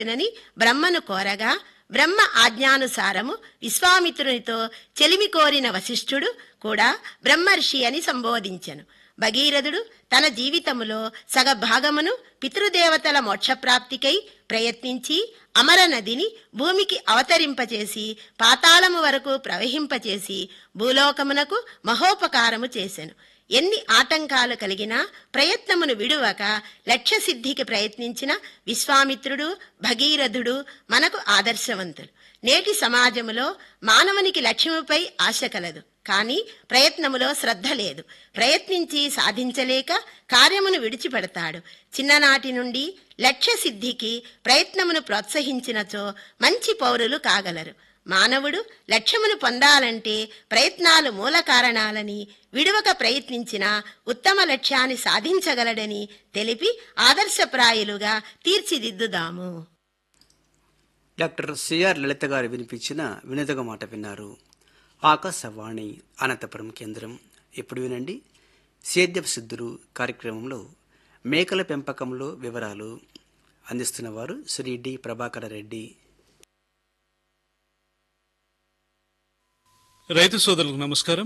నని బ్రహ్మను కోరగా బ్రహ్మ ఆజ్ఞానుసారము విశ్వామిత్రునితో చెలిమి కోరిన వశిష్ఠుడు కూడా బ్రహ్మర్షి అని సంబోధించెను భగీరథుడు తన జీవితములో సగభాగమును పితృదేవతల మోక్షప్రాప్తికై ప్రయత్నించి అమర నదిని భూమికి అవతరింపచేసి పాతాళము వరకు ప్రవహింపచేసి భూలోకమునకు మహోపకారము చేసెను ఎన్ని ఆటంకాలు కలిగినా ప్రయత్నమును విడువక లక్ష్య సిద్ధికి ప్రయత్నించిన విశ్వామిత్రుడు భగీరథుడు మనకు ఆదర్శవంతులు నేటి సమాజములో మానవునికి లక్ష్యముపై ఆశ కలదు కానీ ప్రయత్నములో శ్రద్ధ లేదు ప్రయత్నించి సాధించలేక కార్యమును విడిచిపెడతాడు చిన్ననాటి నుండి లక్ష్య సిద్ధికి ప్రయత్నమును ప్రోత్సహించినచో మంచి పౌరులు కాగలరు మానవుడు లక్ష్యమును పొందాలంటే ప్రయత్నాలు మూల కారణాలని విడువక ప్రయత్నించిన ఉత్తమ లక్ష్యాన్ని సాధించగలడని తెలిపి ఆదర్శప్రాయులుగా తీర్చిదిద్దుదాము డాక్టర్ సిఆర్ లలిత గారు వినిపించిన వినోదక మాట విన్నారు ఆకాశవాణి అనంతపురం కేంద్రం ఇప్పుడు వినండి సేద్యపు సిద్ధులు కార్యక్రమంలో మేకల పెంపకంలో వివరాలు అందిస్తున్నవారు శ్రీ డి ప్రభాకర రెడ్డి రైతు సోదరులకు నమస్కారం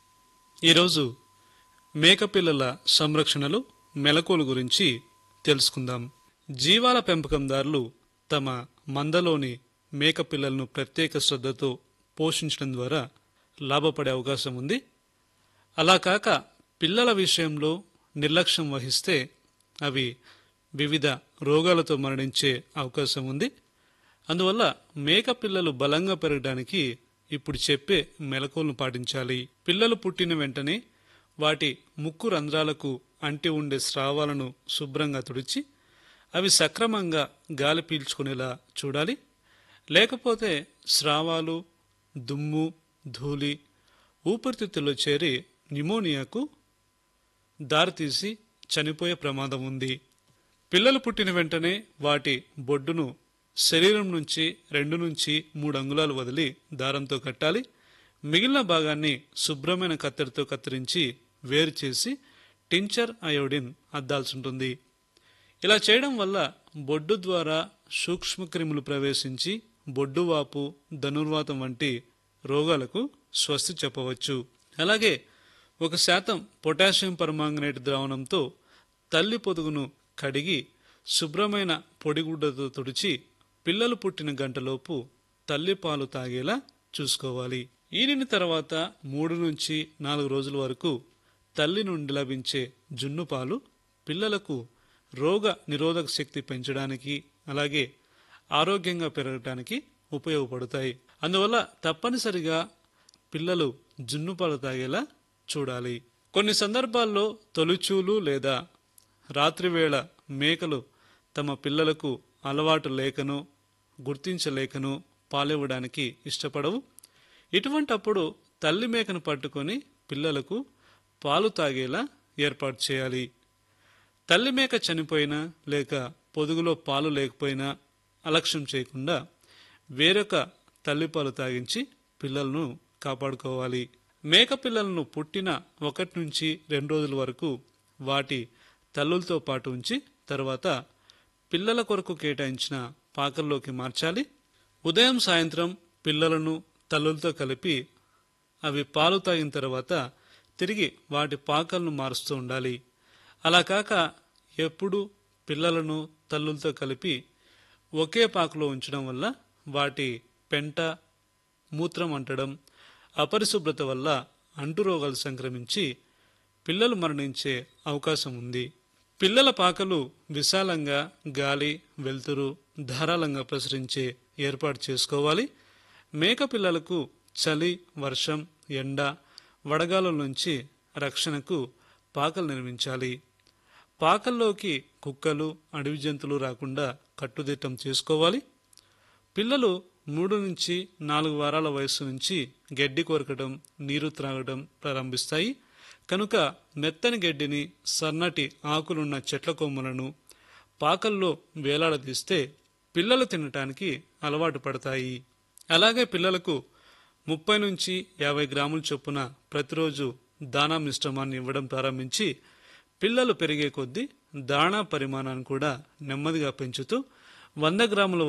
ఈరోజు మేకపిల్లల సంరక్షణలో మెలకువల గురించి తెలుసుకుందాం జీవాల పెంపకందారులు తమ మందలోని మేకపిల్లలను ప్రత్యేక శ్రద్ధతో పోషించడం ద్వారా లాభపడే అవకాశం ఉంది అలా కాక పిల్లల విషయంలో నిర్లక్ష్యం వహిస్తే అవి వివిధ రోగాలతో మరణించే అవకాశం ఉంది అందువల్ల మేక పిల్లలు బలంగా పెరగడానికి ఇప్పుడు చెప్పే మెలకువలను పాటించాలి పిల్లలు పుట్టిన వెంటనే వాటి ముక్కు రంధ్రాలకు అంటి ఉండే స్రావాలను శుభ్రంగా తుడిచి అవి సక్రమంగా గాలి పీల్చుకునేలా చూడాలి లేకపోతే స్రావాలు దుమ్ము ధూళి ఊపిరితిత్తుల్లో చేరి న్యూమోనియాకు దారితీసి చనిపోయే ప్రమాదం ఉంది పిల్లలు పుట్టిన వెంటనే వాటి బొడ్డును శరీరం నుంచి రెండు నుంచి మూడు అంగుళాలు వదిలి దారంతో కట్టాలి మిగిలిన భాగాన్ని శుభ్రమైన కత్తెరతో కత్తిరించి వేరు చేసి టించర్ అయోడిన్ అద్దాల్సి ఉంటుంది ఇలా చేయడం వల్ల బొడ్డు ద్వారా సూక్ష్మక్రిములు ప్రవేశించి బొడ్డువాపు ధనుర్వాతం వంటి రోగాలకు స్వస్తి చెప్పవచ్చు అలాగే ఒక శాతం పొటాషియం పరమాంగనేట్ ద్రావణంతో తల్లి పొదుగును కడిగి శుభ్రమైన పొడిగుడ్డతో తుడిచి పిల్లలు పుట్టిన గంటలోపు తల్లి పాలు తాగేలా చూసుకోవాలి ఈనిన తర్వాత మూడు నుంచి నాలుగు రోజుల వరకు తల్లి నుండి లభించే జున్ను పాలు పిల్లలకు రోగ నిరోధక శక్తి పెంచడానికి అలాగే ఆరోగ్యంగా పెరగడానికి ఉపయోగపడతాయి అందువల్ల తప్పనిసరిగా పిల్లలు జున్ను పాలు తాగేలా చూడాలి కొన్ని సందర్భాల్లో తొలిచూలు లేదా రాత్రివేళ మేకలు తమ పిల్లలకు అలవాటు లేకను గుర్తించలేకను పాలివ్వడానికి ఇష్టపడవు ఇటువంటప్పుడు తల్లి మేకను పట్టుకొని పిల్లలకు పాలు తాగేలా ఏర్పాటు చేయాలి తల్లి మేక చనిపోయినా లేక పొదుగులో పాలు లేకపోయినా అలక్ష్యం చేయకుండా వేరొక తల్లిపాలు తాగించి పిల్లలను కాపాడుకోవాలి మేక పిల్లలను పుట్టిన ఒకటి నుంచి రెండు రోజుల వరకు వాటి తల్లులతో పాటు ఉంచి తర్వాత పిల్లల కొరకు కేటాయించిన పాకల్లోకి మార్చాలి ఉదయం సాయంత్రం పిల్లలను తల్లులతో కలిపి అవి పాలు తాగిన తర్వాత తిరిగి వాటి పాకలను మారుస్తూ ఉండాలి అలా కాక ఎప్పుడు పిల్లలను తల్లులతో కలిపి ఒకే పాకలో ఉంచడం వల్ల వాటి పెంట మూత్రం అంటడం అపరిశుభ్రత వల్ల అంటు రోగాలు సంక్రమించి పిల్లలు మరణించే అవకాశం ఉంది పిల్లల పాకలు విశాలంగా గాలి వెలుతురు ధారాళంగా ప్రసరించే ఏర్పాటు చేసుకోవాలి మేక పిల్లలకు చలి వర్షం ఎండ వడగాల నుంచి రక్షణకు పాకలు నిర్మించాలి పాకల్లోకి కుక్కలు అడవి జంతువులు రాకుండా కట్టుదిట్టం చేసుకోవాలి పిల్లలు మూడు నుంచి నాలుగు వారాల వయసు నుంచి గడ్డి కొరకడం నీరు త్రాగడం ప్రారంభిస్తాయి కనుక మెత్తని గడ్డిని సన్నటి ఆకులున్న చెట్ల కొమ్మలను పాకల్లో వేలాడదీస్తే పిల్లలు తినటానికి అలవాటు పడతాయి అలాగే పిల్లలకు ముప్పై నుంచి యాభై గ్రాముల చొప్పున ప్రతిరోజు దానా మిశ్రమాన్ని ఇవ్వడం ప్రారంభించి పిల్లలు పెరిగే కొద్దీ దాణా పరిమాణాన్ని కూడా నెమ్మదిగా పెంచుతూ వంద గ్రాముల